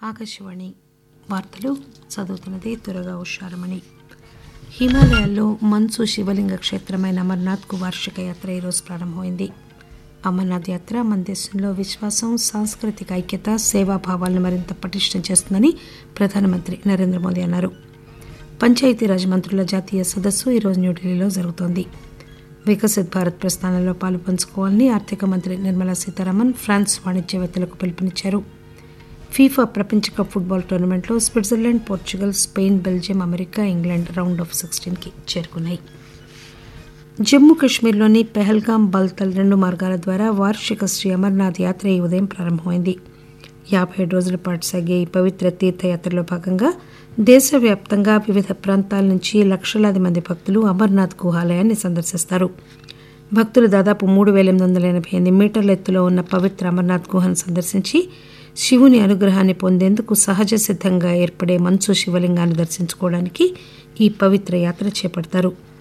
ఆకాశవాణి వార్తలు చదువుతున్నది త్వరగా ఉషారమణి హిమాలయాల్లో మంచు శివలింగ క్షేత్రమైన అమర్నాథ్కు వార్షిక యాత్ర ఈరోజు ప్రారంభమైంది అమర్నాథ్ యాత్ర మన దేశంలో విశ్వాసం సాంస్కృతిక ఐక్యత సేవాభావాలను మరింత పటిష్టం చేస్తుందని ప్రధానమంత్రి నరేంద్ర మోదీ అన్నారు పంచాయతీరాజ్ మంత్రుల జాతీయ సదస్సు ఈరోజు న్యూఢిల్లీలో జరుగుతోంది వికసిత్ భారత్ ప్రస్థానంలో పాలు పంచుకోవాలని ఆర్థిక మంత్రి నిర్మలా సీతారామన్ ఫ్రాన్స్ వాణిజ్యవేత్తలకు పిలుపునిచ్చారు ఫీఫా ప్రపంచ కప్ ఫుట్బాల్ టోర్నమెంట్లో Switzerland Portugal Spain Belgium America England round of సిక్స్టీన్కి చేరుకున్నాయి జమ్మూ కాశ్మీర్లోని పెహల్గాం బల్తల్ రెండు మార్గాల ద్వారా వార్షిక శ్రీ అమర్నాథ్ యాత్ర ఈ ఉదయం ప్రారంభమైంది యాభై ఏడు రోజుల పాటు సాగే ఈ పవిత్ర తీర్థయాత్రలో భాగంగా దేశవ్యాప్తంగా వివిధ ప్రాంతాల నుంచి లక్షలాది మంది భక్తులు అమర్నాథ్ గుహాలయాన్ని సందర్శిస్తారు భక్తులు దాదాపు మూడు వేల ఎనిమిది వందల ఎనభై ఎనిమిది మీటర్ల ఎత్తులో ఉన్న పవిత్ర అమర్నాథ్ గుహను సందర్శించి శివుని అనుగ్రహాన్ని పొందేందుకు సహజ సిద్ధంగా ఏర్పడే మంచు శివలింగాన్ని దర్శించుకోవడానికి ఈ పవిత్ర యాత్ర చేపడతారు